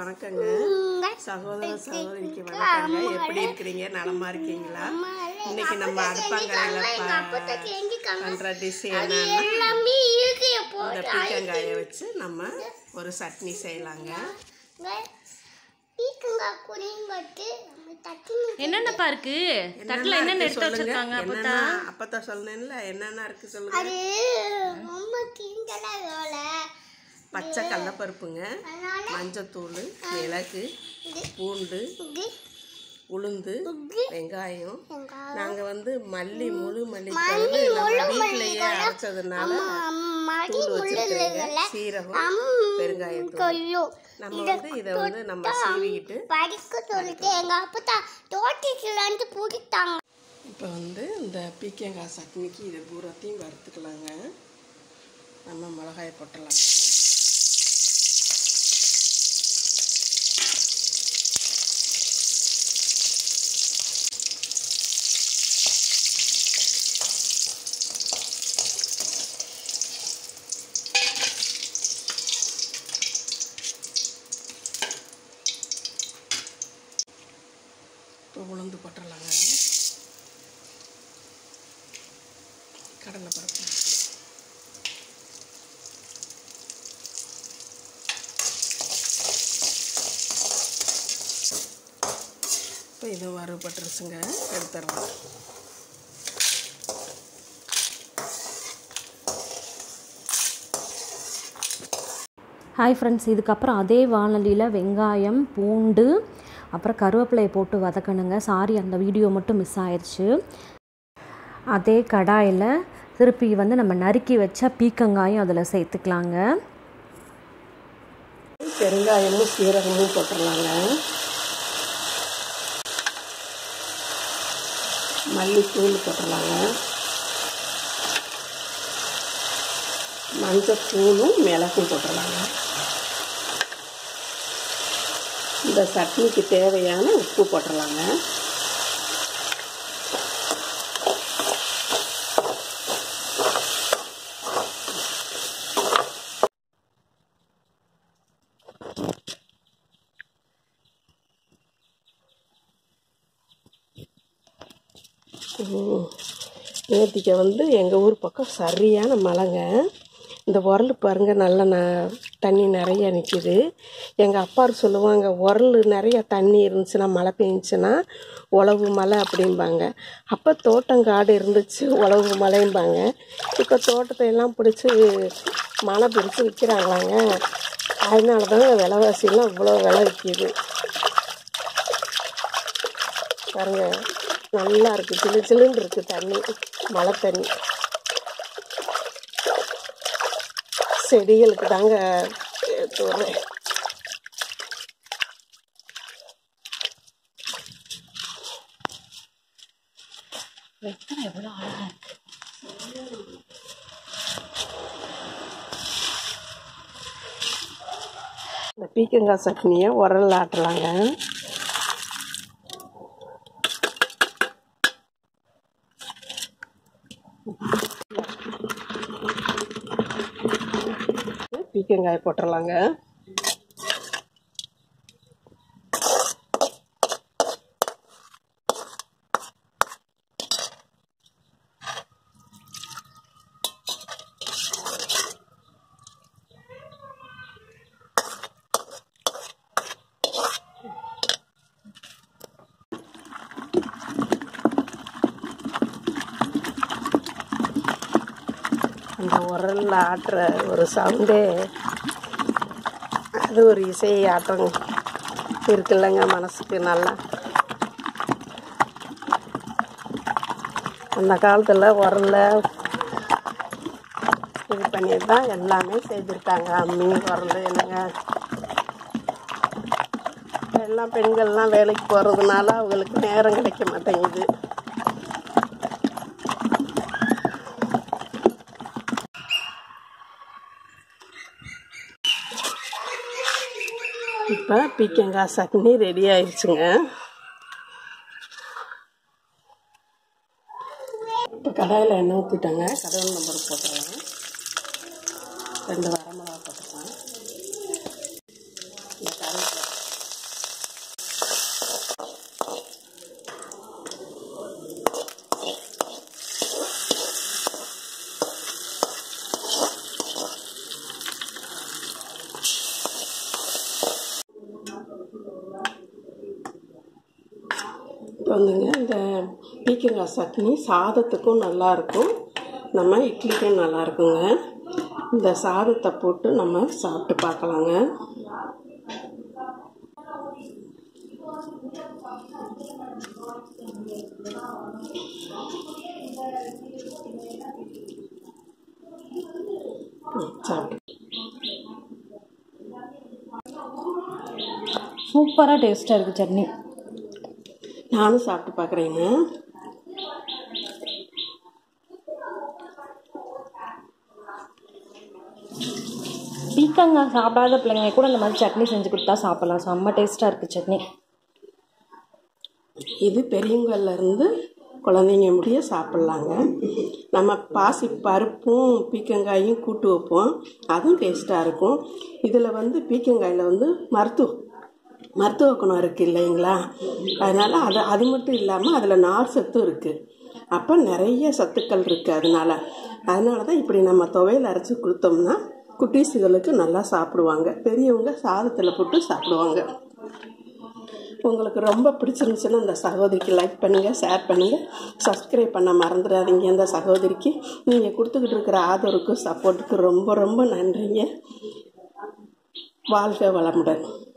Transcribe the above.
வணக்கங்க சகோதர சகோதரிக்கு வணக்கங்க எப்படி இருக்கிறீங்க நலமா இருக்கீங்களா இன்னைக்கு நம்ம அடுப்பாங்கரையில ப- பண்ற டிஷ் என்னன்னா எல்லாமே இருக்கு எப்போ இந்த பீக்கங்காயை வச்சு நம்ம ஒரு சட்னி செய்யலாங்க பீக்கங்கா குடியும் பட்டு நம்ம தட்டி என்னென்னப்பா இருக்கு தட்டில் என்னென்ன எடுத்து வச்சிருக்காங்க அப்பத்தா என்னென்ன அப்பத்தா சொன்னேன்ல என்னென்ன இருக்கு சொல்லுங்க அது ரொம்ப கிண்டலா வேலை பச்சை கடலப்பருப்புங்க அதனால மஞ்சத்தூள் மிளகு பூண்டு இது உளுந்து வெங்காயம் எங்க நாங்கள் வந்து மல்லி முழு மல்லி கலந்து நம்ம வீட்டிலேயே அரைச்சதுனால மடி தூள் வச்சிருக்கிறேங்க முள்ளுல சீரகம் பெருங்காயத்தூள் கொல்லும் நம்ம வந்து இதை வந்து நம்ம சீவிக்கிட்டு படிக்க சொல்லிட்டு எங்க அப்பா தோட்டத்துலான்ட்டு பிடித்தாங்க இப்போ வந்து இந்த பீக்கங்காய் சட்னிக்கு இதை பூரத்தையும் வறுத்துக்கலாங்க நம்ம மிளகாய் போட்டுடலாம் இப்போ உளுந்து போட்டுடலாங்க கடலை பருப்பு இப்போ இது வறுபட்டுருச்சுங்க எடுத்துடலாம் ஹாய் ஃப்ரெண்ட்ஸ் இதுக்கப்புறம் அதே வானொலியில் வெங்காயம் பூண்டு அப்புறம் கருவேப்பிலையை போட்டு வதக்கணுங்க சாரி அந்த வீடியோ மட்டும் மிஸ் ஆயிடுச்சு அதே கடாயில் திருப்பி வந்து நம்ம நறுக்கி வச்ச பீக்கங்காயும் அதில் சேர்த்துக்கலாங்க பெருங்காயமும் சீரகமும் போட்டுடலாங்க மல்லித்தூள் போட்டுடலாங்க மஞ்சத்தூளும் மிளகும் போட்டுடலாங்க இந்த சட்னிக்கு தேவையான உப்பு போட்டுடலாங்க நேர்த்திக்க வந்து எங்கள் ஊர் பக்கம் சரியான மழைங்க இந்த உரல் பாருங்க நல்ல ந தண்ணி நிறைய நிற்கிது எங்கள் அப்பா சொல்லுவாங்க உரல் நிறைய தண்ணி இருந்துச்சுன்னா மழை பெஞ்சுன்னா உழவு மலை அப்படிம்பாங்க அப்போ தோட்டங்காடு இருந்துச்சு உழவு மலைம்பாங்க இப்போ தோட்டத்தை எல்லாம் பிடிச்சி மழை பிடிச்சி விற்கிறாங்களாங்க அதனால தாங்க விலைவாசிலாம் இவ்வளோ விலை விற்கிது பாருங்க நல்லா இருக்கு சிலு சிலுன்னு இருக்கு தண்ணி மழை தண்ணி செடிகளுக்கு தாங்க எடுத்து வரேன் இந்த பீக்கங்காய் சட்னியை உரல்ல ஆட்டலாங்க பீக்கங்காய் போட்டுடலாங்க அந்த உரல்ல ஆட்டுற ஒரு சவுண்டே அது ஒரு இசை ஆட்டம் இருக்குல்லங்க மனசுக்கு நல்லா அந்த காலத்தில் உரல்ல இது பண்ணிட்டு தான் எல்லாமே செய்திருக்காங்க அம்மி உரல் என்னங்க எல்லாம் பெண்கள்லாம் வேலைக்கு போகிறதுனால அவங்களுக்கு நேரம் கிடைக்க மாட்டேங்குது இப்போ பீக்கங்காய் சட்னி ரெடி ஆயிடுச்சுங்க இப்போ கடாயில் எண்ணெய் ஊற்றிட்டாங்க கடவுள் நம்பர் போட்டுடலாம் ரெண்டு வரமிளகா போட்டுக்கலாம் இந்த கருவேப்பிலை வந்துங்க இந்த பீக்கங்காய் சட்னி சாதத்துக்கும் நல்லாயிருக்கும் நம்ம இட்லிக்கும் நல்லா இருக்குங்க இந்த சாதத்தை போட்டு நம்ம சாப்பிட்டு பார்க்கலாங்க ம், சாப்பிட்டு சூப்பராக டேஸ்ட்டாக இருக்குது சட்னி நானும் சாப்பிட்டு பார்க்குறேங்க பீக்கங்காய் சாப்பிடாத பிள்ளைங்க கூட இந்த மாதிரி சட்னி செஞ்சு கொடுத்தா சாப்பிட்லாம் செம்ம டேஸ்ட்டாக இருக்குது சட்னி இது பெரியவங்கள்ல இருந்து குழந்தைங்க முடிய சாப்பிட்லாங்க நம்ம பாசி பருப்பும் பீக்கங்காயும் கூட்டு வைப்போம் அதுவும் டேஸ்ட்டாக இருக்கும் இதில் வந்து பீக்கங்காயில் வந்து மருத்துவம் மருத்துவ குணம் இருக்குது இல்லைங்களா அதனால் அது அது மட்டும் இல்லாமல் அதில் நார் சத்தும் இருக்குது அப்போ நிறைய சத்துக்கள் இருக்குது அதனால அதனால தான் இப்படி நம்ம துவையல் அரைச்சி கொடுத்தோம்னா குட்டீஸுகளுக்கு நல்லா சாப்பிடுவாங்க பெரியவங்க சாதத்தில் போட்டு சாப்பிடுவாங்க உங்களுக்கு ரொம்ப பிடிச்சிருந்துச்சுன்னா இந்த சகோதரிக்கு லைக் பண்ணுங்கள் ஷேர் பண்ணுங்கள் சப்ஸ்கிரைப் பண்ண மறந்துடாதீங்க இந்த சகோதரிக்கு நீங்கள் கொடுத்துக்கிட்டு இருக்கிற ஆதரவுக்கு சப்போர்ட்டுக்கு ரொம்ப ரொம்ப நன்றிங்க வாழ்க வளமுடன்